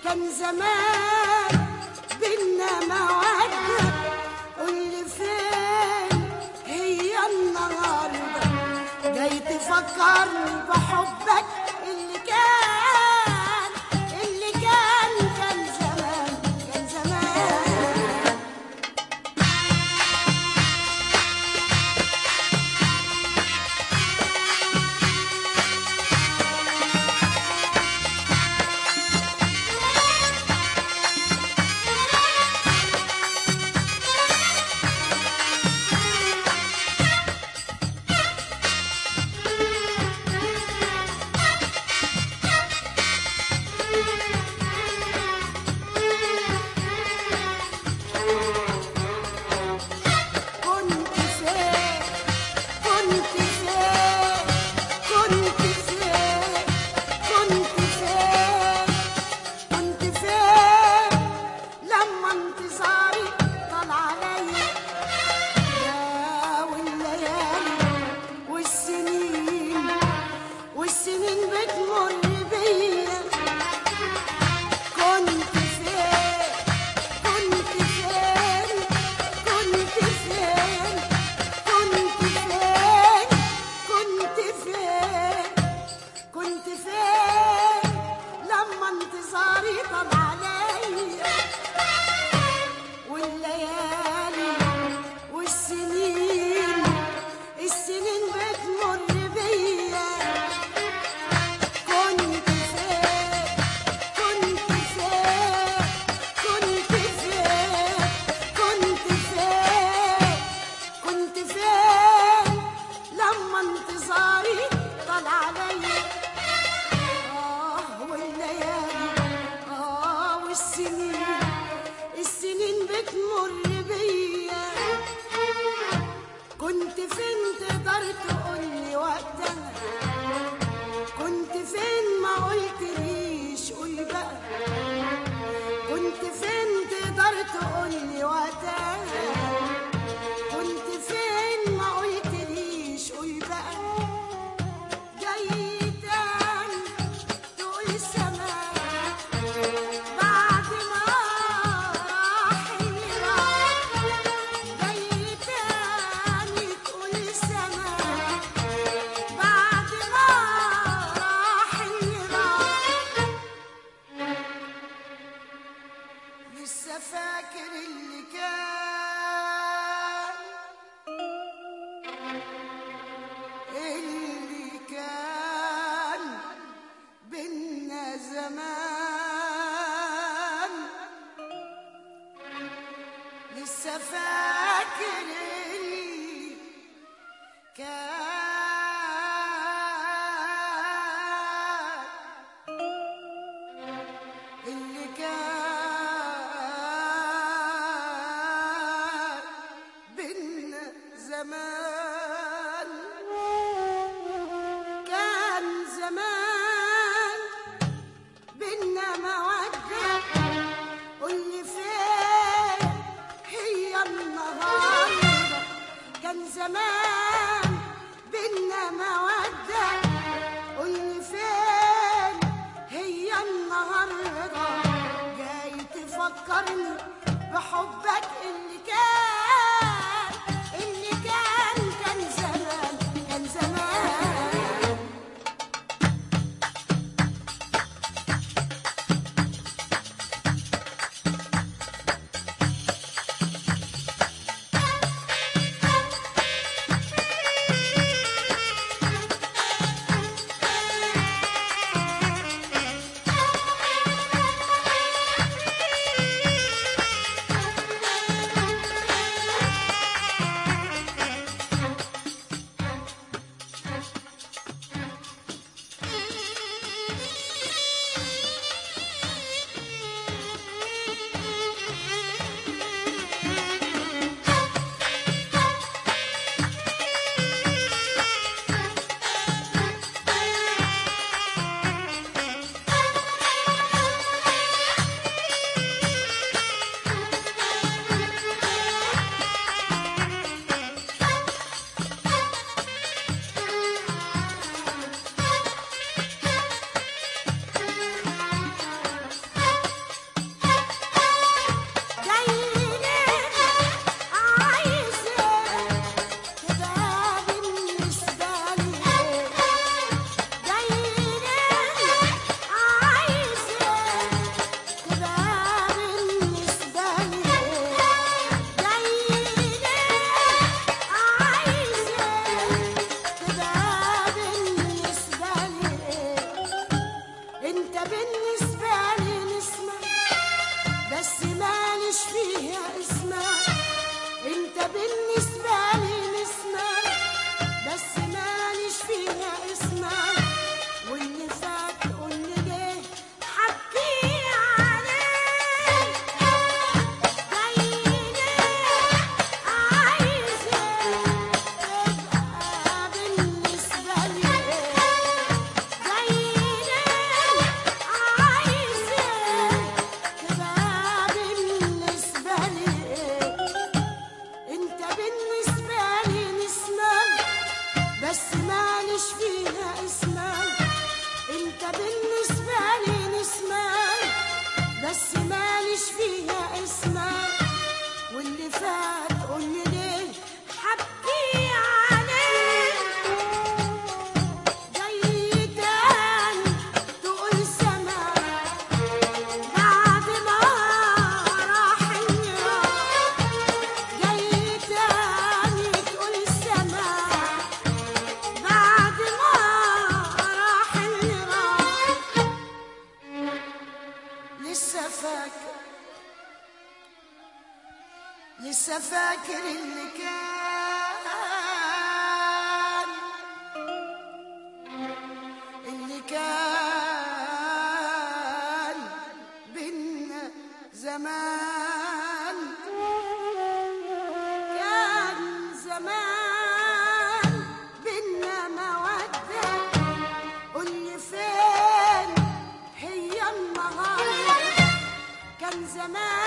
كان زمان بينا مودة قولي فين هي النهاردة جاي تفكرني بحبك اللي كان اللي كان كان زمان كان زمان كنت فين كنت فين كنت فين كنت فين كنت فين لما انتصاري طال عليا يا والليالي والسنين والسنين بتمر بيا كنت فين كنت فين كنت فين كنت فين كنت فين كنت فين لما انتصاري طال عليا والليالي والسنين السنين بتمر بيا كنت فين كنت فين كنت فين كنت فين كنت فين لما انتصاري طال عليا آه والليالي آه والسنين السنين بتمر بيا كنت فين تقدر تقولي وقتها كنت فين ما قلتليش قول بقى كنت فين تقدر تقولي وقتها كنت فين ما قلتليش قول بقى جاي تاني تقول سماء بعد ما راح اللي راح جاي تاني تقول سماء بعد ما راح اللي راح لسه فاكر اللي كان اللي كان بينا زمان لسه فاكر اللي كان اللي كان بينا زمان كان زمان بينا مودة قولي فين هي النهاردة كان زمان بينا مودة قولي فين هي النهاردة جاي تفكرني بحبك اللي كان اللي كان كان زمان كان زمان لسه فاكر لسه فاكر اللي كان اللي كان بينا زمان كان زمان بينا مودة قولي فين هي النهار كان زمان